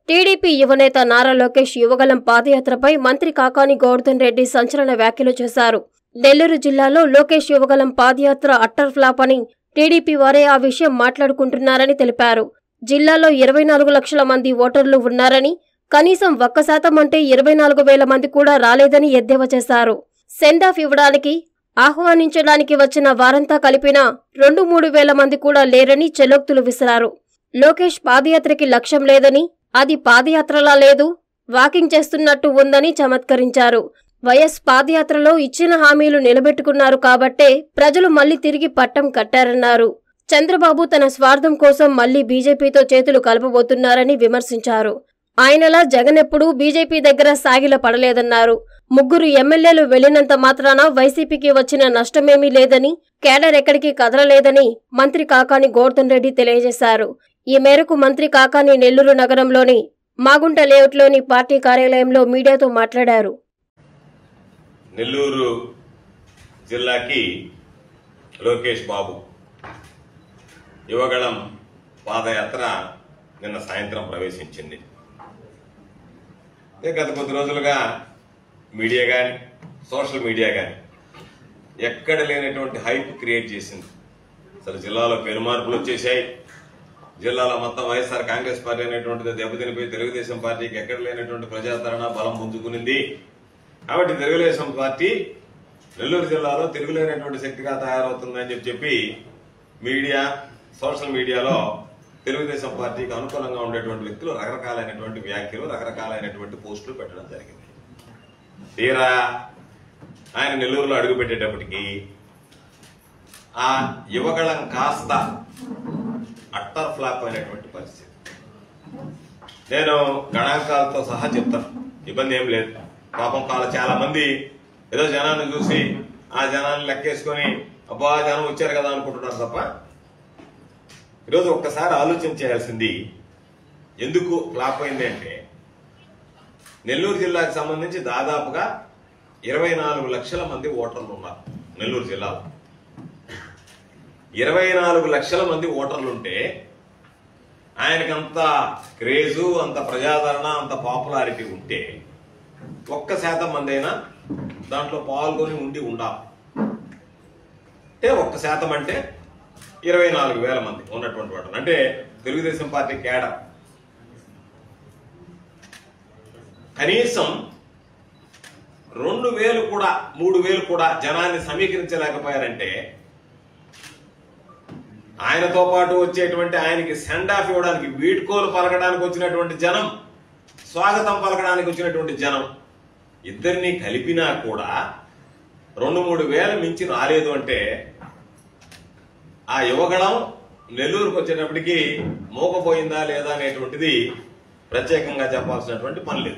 TDP యువనేత నారా లోకేష్ యువగలం పాదయాత్రపై మంత్రి కాకాని గోవర్ధన్ రెడ్డి సంచలన వ్యాఖ్యలు చేశారు నెల్లూరు జిల్లాలో లోకేష్ యువగలం పాదయాత్ర అట్టర్ ఫ్లాప్ అని టీడీపీ వారే ఆ విషయం మాట్లాడుకుంటున్నారని తెలిపారు జిల్లాలో ఇరవై నాలుగు లక్షల మంది ఓటర్లు ఉన్నారని కనీసం ఒక్క శాతం అంటే ఇరవై నాలుగు వేల మంది కూడా రాలేదని ఎద్దేవా చేశారు సెండ్ ఆఫ్ ఇవ్వడానికి ఆహ్వానించడానికి వచ్చిన వారంతా కలిపిన రెండు మూడు వేల మంది కూడా లేరని చెలోక్తులు విసిరారు లోకేష్ పాదయాత్రకి లక్ష్యం లేదని అది పాదయాత్రలా లేదు వాకింగ్ చేస్తున్నట్టు ఉందని చమత్కరించారు వైఎస్ పాదయాత్రలో ఇచ్చిన హామీలు నిలబెట్టుకున్నారు కాబట్టే ప్రజలు మళ్లీ తిరిగి పట్టం కట్టారన్నారు చంద్రబాబు తన స్వార్థం కోసం మళ్లీ బీజేపీతో చేతులు కలపబోతున్నారని విమర్శించారు ఆయనలా జగన్ ఎప్పుడూ బీజేపీ దగ్గర సాగిల పడలేదన్నారు ముగ్గురు ఎమ్మెల్యేలు వెళ్లినంత మాత్రాన వైసీపీకి వచ్చిన నష్టమేమీ లేదని కేడర్ ఎక్కడికి కదలలేదని మంత్రి కాకాని గోవర్ధన్ రెడ్డి తెలియజేశారు ఈ మేరకు మంత్రి కాకాని నెల్లూరు నగరంలోని మాగుంట లేఅవుట్లోని పార్టీ కార్యాలయంలో మీడియాతో మాట్లాడారు నెల్లూరు జిల్లాకి లోకేష్ బాబు యువగళం పాదయాత్ర నిన్న సాయంత్రం ప్రవేశించింది ఇక గత కొద్ది రోజులుగా మీడియా కానీ సోషల్ మీడియా కానీ ఎక్కడ లేనటువంటి హైప్ క్రియేట్ చేసింది అసలు జిల్లాలో పెనుమార్పులు వచ్చేసాయి జిల్లాలో మొత్తం వైఎస్ఆర్ కాంగ్రెస్ పార్టీ అనేటువంటిది దెబ్బతినిపోయి తెలుగుదేశం పార్టీకి ఎక్కడ లేనటువంటి ప్రజాదరణ బలం పుంజుకునింది కాబట్టి తెలుగుదేశం పార్టీ నెల్లూరు జిల్లాలో తిరుగులేనటువంటి శక్తిగా తయారవుతుందని చెప్పి చెప్పి మీడియా సోషల్ మీడియాలో తెలుగుదేశం పార్టీకి అనుకూలంగా ఉండేటువంటి వ్యక్తులు రకరకాలైనటువంటి వ్యాఖ్యలు రకరకాలైనటువంటి పోస్టులు పెట్టడం జరిగింది తీరా ఆయన నెల్లూరులో అడుగుపెట్టేటప్పటికి ఆ యువగళం కాస్త అట్టర్ ఫ్లాప్ అయినటువంటి పరిస్థితి నేను గణాంకాలతో సహా చెప్తాను ఇబ్బంది ఏం లేదు పాపం కాల చాలా మంది ఏదో జనాన్ని చూసి ఆ జనాన్ని లెక్కేసుకొని అబ్బా జనం వచ్చారు కదా అనుకుంటున్నారు తప్ప ఈరోజు ఒక్కసారి ఆలోచన చేయాల్సింది ఎందుకు ఫ్లాప్ అయింది అంటే నెల్లూరు జిల్లాకు సంబంధించి దాదాపుగా ఇరవై నాలుగు లక్షల మంది ఓటర్లు ఉన్నారు నెల్లూరు జిల్లాలో ఇరవై నాలుగు లక్షల మంది ఓటర్లు ఉంటే ఆయనకి అంత క్రేజు అంత ప్రజాదరణ అంత పాపులారిటీ ఉంటే ఒక్క శాతం మంది అయినా దాంట్లో పాల్గొని ఉండి ఉండాలి అంటే ఒక్క శాతం అంటే ఇరవై నాలుగు వేల మంది ఉన్నటువంటి వాడు అంటే తెలుగుదేశం పార్టీ కేడర్ కనీసం రెండు వేలు కూడా మూడు వేలు కూడా జనాన్ని సమీకరించలేకపోయారంటే ఆయనతో పాటు వచ్చేటువంటి ఆయనకి సెండ్ ఆఫ్ ఇవ్వడానికి వీడ్కోలు పలకడానికి వచ్చినటువంటి జనం స్వాగతం పలకడానికి వచ్చినటువంటి జనం ఇద్దరిని కలిపినా కూడా రెండు మూడు వేల మించి రాలేదు అంటే ఆ యువగణం నెల్లూరుకు వచ్చేటప్పటికి మోకపోయిందా లేదా అనేటువంటిది ప్రత్యేకంగా చెప్పాల్సినటువంటి పని లేదు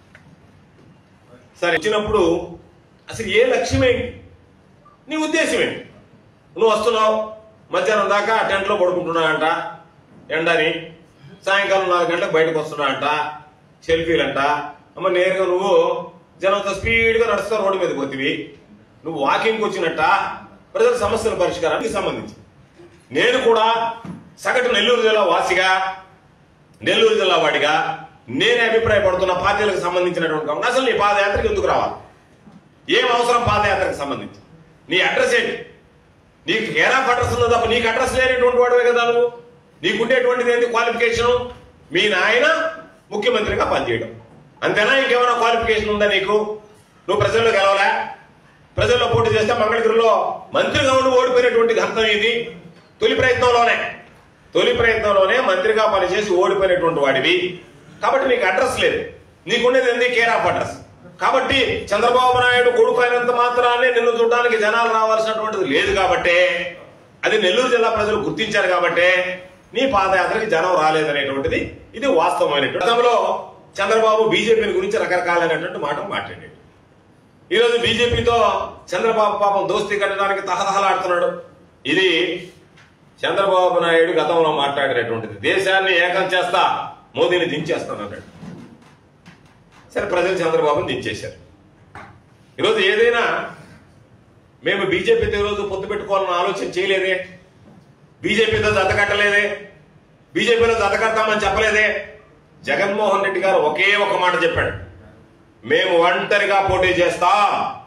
సరే వచ్చినప్పుడు అసలు ఏ లక్ష్యం ఏంటి నీ ఉద్దేశం ఏంటి నువ్వు వస్తున్నావు మధ్యాహ్నం దాకా టెంట్లో పడుకుంటున్నావంట ఎండని సాయంకాలం నాలుగు గంటలకు బయటకు వస్తున్నావంట సెల్ఫీలంట అమ్మ నేరుగా నువ్వు జనంతో స్పీడ్గా నడుస్తా రోడ్డు మీద పోతివి నువ్వు వాకింగ్కి వచ్చినట్ట ప్రజల సమస్యల పరిష్కారానికి సంబంధించి నేను కూడా సగటు నెల్లూరు జిల్లా వాసిగా నెల్లూరు జిల్లా వాడిగా నేను అభిప్రాయపడుతున్న పార్టీలకు సంబంధించినటువంటి కాకుండా అసలు నీ పాదయాత్రకు ఎందుకు రావాలి ఏం అవసరం పాదయాత్రకు సంబంధించి నీ అడ్రస్ ఏంటి నీకు కేర్ ఆఫ్ అడ్రస్ ఉందో తప్ప నీకు అడ్రస్ లేనటువంటి వాడివే కదా నువ్వు నీకుండేటువంటిది ఏంటి క్వాలిఫికేషన్ మీ నాయన ముఖ్యమంత్రిగా పనిచేయడం అంతేనా ఇంకేమైనా క్వాలిఫికేషన్ ఉందా నీకు నువ్వు ప్రజల్లో గెలవలే ప్రజల్లో పోటీ చేస్తే మంగళగిరిలో మంత్రిగా ఉండి ఓడిపోయినటువంటి ఘనతం ఇది తొలి ప్రయత్నంలోనే తొలి ప్రయత్నంలోనే మంత్రిగా పనిచేసి ఓడిపోయినటువంటి వాడివి కాబట్టి నీకు అడ్రస్ లేదు నీకుండేది ఏంది కేర్ ఆఫ్ అడ్రస్ కాబట్టి చంద్రబాబు నాయుడు కొడుకు అయినంత మాత్రాన్ని నిన్ను చూడడానికి జనాలు రావాల్సినటువంటిది లేదు కాబట్టే అది నెల్లూరు జిల్లా ప్రజలు గుర్తించారు కాబట్టే నీ పాదయాత్రకి జనం రాలేదనేటువంటిది ఇది వాస్తవమైనటువంటి గతంలో చంద్రబాబు బీజేపీని గురించి రకరకాలైనటువంటి మాట మాట్లాడాడు ఈరోజు బీజేపీతో చంద్రబాబు పాపం దోస్తీ కట్టడానికి తహతహలాడుతున్నాడు ఇది చంద్రబాబు నాయుడు గతంలో మాట్లాడినటువంటిది దేశాన్ని ఏకం చేస్తా మోదీని దించేస్తాను అన్నాడు సరే ప్రజలు చంద్రబాబుని దించేశారు ఈరోజు ఏదైనా మేము బీజేపీతో ఈరోజు పొత్తు పెట్టుకోవాలని ఆలోచన చేయలేదే బీజేపీతో జత కట్టలేదే బీజేపీలో జత కడతామని చెప్పలేదే జగన్మోహన్ రెడ్డి గారు ఒకే ఒక మాట చెప్పాడు మేము ఒంటరిగా పోటీ చేస్తాం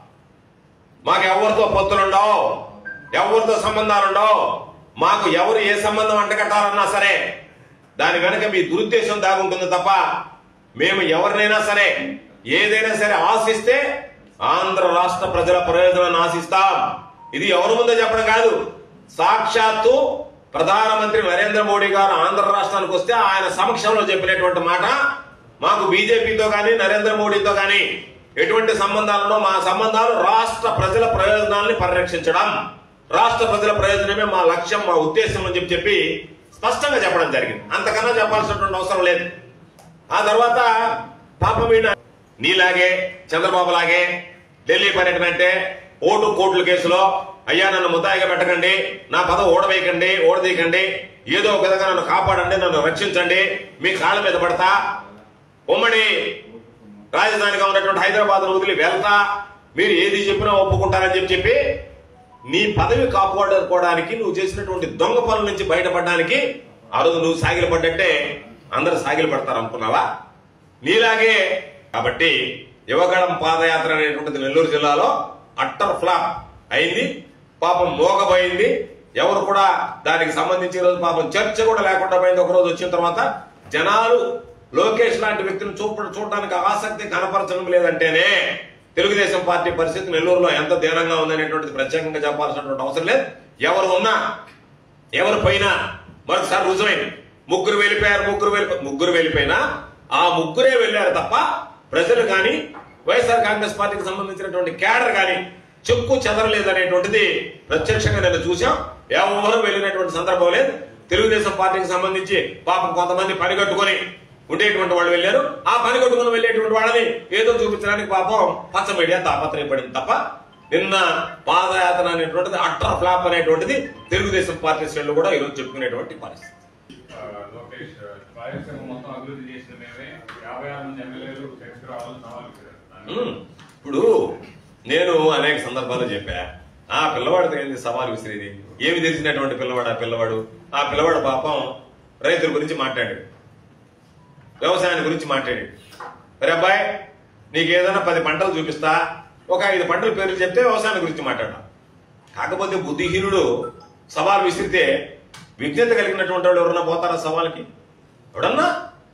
మాకు ఎవరితో పొత్తులుండవు ఎవరితో సంబంధాలుండవు మాకు ఎవరు ఏ సంబంధం అంటగట్టాలన్నా సరే దాని వెనక మీ దురుద్దేశం దాగుంటుంది తప్ప మేము ఎవరినైనా సరే ఏదైనా సరే ఆశిస్తే ఆంధ్ర రాష్ట్ర ప్రజల ప్రయోజనాన్ని ఆశిస్తాం ఇది ఎవరి ముందో చెప్పడం కాదు సాక్షాత్తు ప్రధానమంత్రి నరేంద్ర మోడీ గారు ఆంధ్ర రాష్ట్రానికి వస్తే ఆయన సమక్షంలో చెప్పినటువంటి మాట మాకు బీజేపీతో కానీ నరేంద్ర మోడీతో కానీ ఎటువంటి సంబంధాలను మా సంబంధాలు రాష్ట్ర ప్రజల ప్రయోజనాల్ని పరిరక్షించడం రాష్ట్ర ప్రజల ప్రయోజనమే మా లక్ష్యం మా ఉద్దేశం అని చెప్పి చెప్పి స్పష్టంగా చెప్పడం జరిగింది అంతకన్నా చెప్పాల్సినటువంటి అవసరం లేదు ఆ తర్వాత పాపం ఈయన నీలాగే చంద్రబాబు లాగే ఢిల్లీ పర్యటన అంటే ఓటు కోట్ల కేసులో అయ్యా నన్ను ముద్దాయిగా పెట్టకండి నా పదవి ఓడవేయకండి ఓడదీయకండి ఏదో ఒక విధంగా నన్ను కాపాడండి నన్ను రక్షించండి మీ కాళ్ళ మీద పడతా ఉమ్మడి రాజధానిగా ఉన్నటువంటి హైదరాబాద్ వదిలి వెళ్తా మీరు ఏది చెప్పినా ఒప్పుకుంటారని చెప్పి చెప్పి నీ పదవి కాపాడుకోవడానికి నువ్వు చేసినటువంటి దొంగ పనుల నుంచి బయటపడడానికి ఆ రోజు నువ్వు సాగిల పడ్డట్టే అందరు సాగిల పడతారు అనుకున్నావా నీలాగే కాబట్టి యువగళం పాదయాత్ర అనేటువంటిది నెల్లూరు జిల్లాలో అట్టర్ ఫ్లాప్ అయింది పాపం మోగబోయింది ఎవరు కూడా దానికి సంబంధించి ఈ రోజు పాపం చర్చ కూడా లేకుండా పోయింది ఒక రోజు వచ్చిన తర్వాత జనాలు లోకేష్ లాంటి వ్యక్తిని చూప చూడడానికి ఆసక్తి కనపరచడం లేదంటేనే తెలుగుదేశం పార్టీ పరిస్థితి నెల్లూరులో ఎంత దీనంగా ఉందనేటువంటిది ప్రత్యేకంగా చెప్పాల్సినటువంటి అవసరం లేదు ఎవరు ఉన్నా ఎవరు పోయినా మరొకసారి రుజువైంది ముగ్గురు వెళ్ళిపోయారు ముగ్గురు వెళ్ళి ముగ్గురు వెళ్ళిపోయినా ఆ ముగ్గురే వెళ్ళారు తప్ప ప్రజలు కానీ వైఎస్ఆర్ కాంగ్రెస్ పార్టీకి సంబంధించినటువంటి క్యాడర్ కానీ చెక్కు చెదరలేదు అనేటువంటిది ప్రత్యక్షంగా నేను చూసాం ఎవరు వెళ్ళినటువంటి సందర్భం లేదు తెలుగుదేశం పార్టీకి సంబంధించి పాపం కొంతమంది పని కట్టుకొని ఉండేటువంటి వాళ్ళు వెళ్ళారు ఆ పని కట్టుకుని వెళ్ళేటువంటి వాళ్ళని ఏదో చూపించడానికి పాపం పచ్చ మీడియా తాపత్రయపడింది తప్ప నిన్న పాదయాత్ర అనేటువంటిది అట్రా ఫ్లాప్ అనేటువంటిది తెలుగుదేశం పార్టీ శ్రేణులు కూడా ఈరోజు చెప్పుకునేటువంటి పరిస్థితి ఆ, లోకేష్ రాయలసీమ మొత్తం అభివృద్ధి చేసిన మేమే యాభై ఆరు మంది ఎమ్మెల్యేలు చర్చకు రావాలని సవాల్ విసిరారు. ఉమ్, ఇప్పుడు నేను అనేక సందర్భాల్లో చెప్పా ఆ పిల్లవాడితో ఏంది సవాల్ విసిరేది ఏమి తెలిసినటువంటి పిల్లవాడు ఆ పిల్లవాడు ఆ పిల్లవాడు పాపం రైతుల గురించి మాట్లాడాడు వ్యవసాయాన్ని గురించి మాట్లాడాడు అరే అబ్బాయి నీకు ఏదైనా పది పంటలు చూపిస్తా ఒక ఐదు పంటల పేర్లు చెప్తే వ్యవసాయం గురించి మాట్లాడా కాకపోతే బుద్ధిహీనుడు సవాల్ విసిరితే విజ్ఞత కలిగినటువంటి వాడు ఎవరన్నా పోతారా సవాల్కి ఎవడన్నా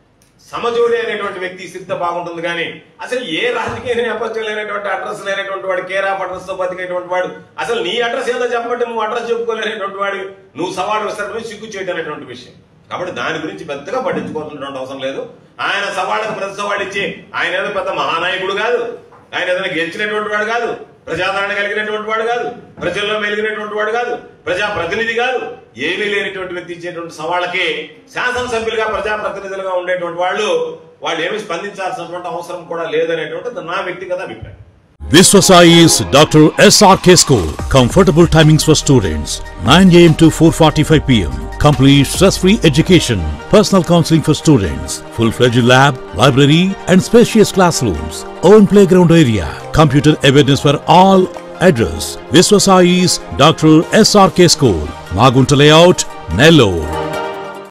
సమజోడి అనేటువంటి వ్యక్తి ఇసిరితే బాగుంటుంది కానీ అసలు ఏ రాజకీయ నేపథ్యం లేనటువంటి అడ్రస్ లేనటువంటి వాడు కేర్ ఆఫ్ అడ్రస్ తో బతికేటువంటి వాడు అసలు నీ అడ్రస్ ఏదో చెప్పమంటే నువ్వు అడ్రస్ చెప్పుకోలేనటువంటి వాడు నువ్వు సవాల్ విసరడమే సిగ్గు చేయడం అనేటువంటి విషయం కాబట్టి దాని గురించి పెద్దగా పట్టించుకోవాల్సినటువంటి అవసరం లేదు ఆయన సవాళ్ళకు ప్రతి సవాళ్ళు ఇచ్చి ఆయన ఏదో పెద్ద మహానాయకుడు కాదు ఆయన ఏదైనా గెలిచినటువంటి వాడు కాదు ప్రజాదరణ కలిగినటువంటి వాడు కాదు ప్రజల్లో మెలిగినటువంటి వాడు కాదు ప్రజా ప్రతినిధి కాదు ఏమీ లేనటువంటి వ్యక్తి ఇచ్చేటువంటి సవాళ్ళకి శాసనసభ్యులుగా ప్రజాప్రతినిధులుగా ఉండేటువంటి వాళ్ళు వాళ్ళు ఏమి స్పందించాల్సినటువంటి అవసరం కూడా లేదనేటువంటిది నా వ్యక్తిగత అభిప్రాయం Viswasai's Dr. SRK School. Comfortable timings for students 9 am to 4:45 pm. Complete stress-free education. Personal counseling for students. Full-fledged lab, library, and spacious classrooms. Own playground area. Computer awareness for all. Address: Viswasai's Dr. SRK School. Magunta Layout, Nellore.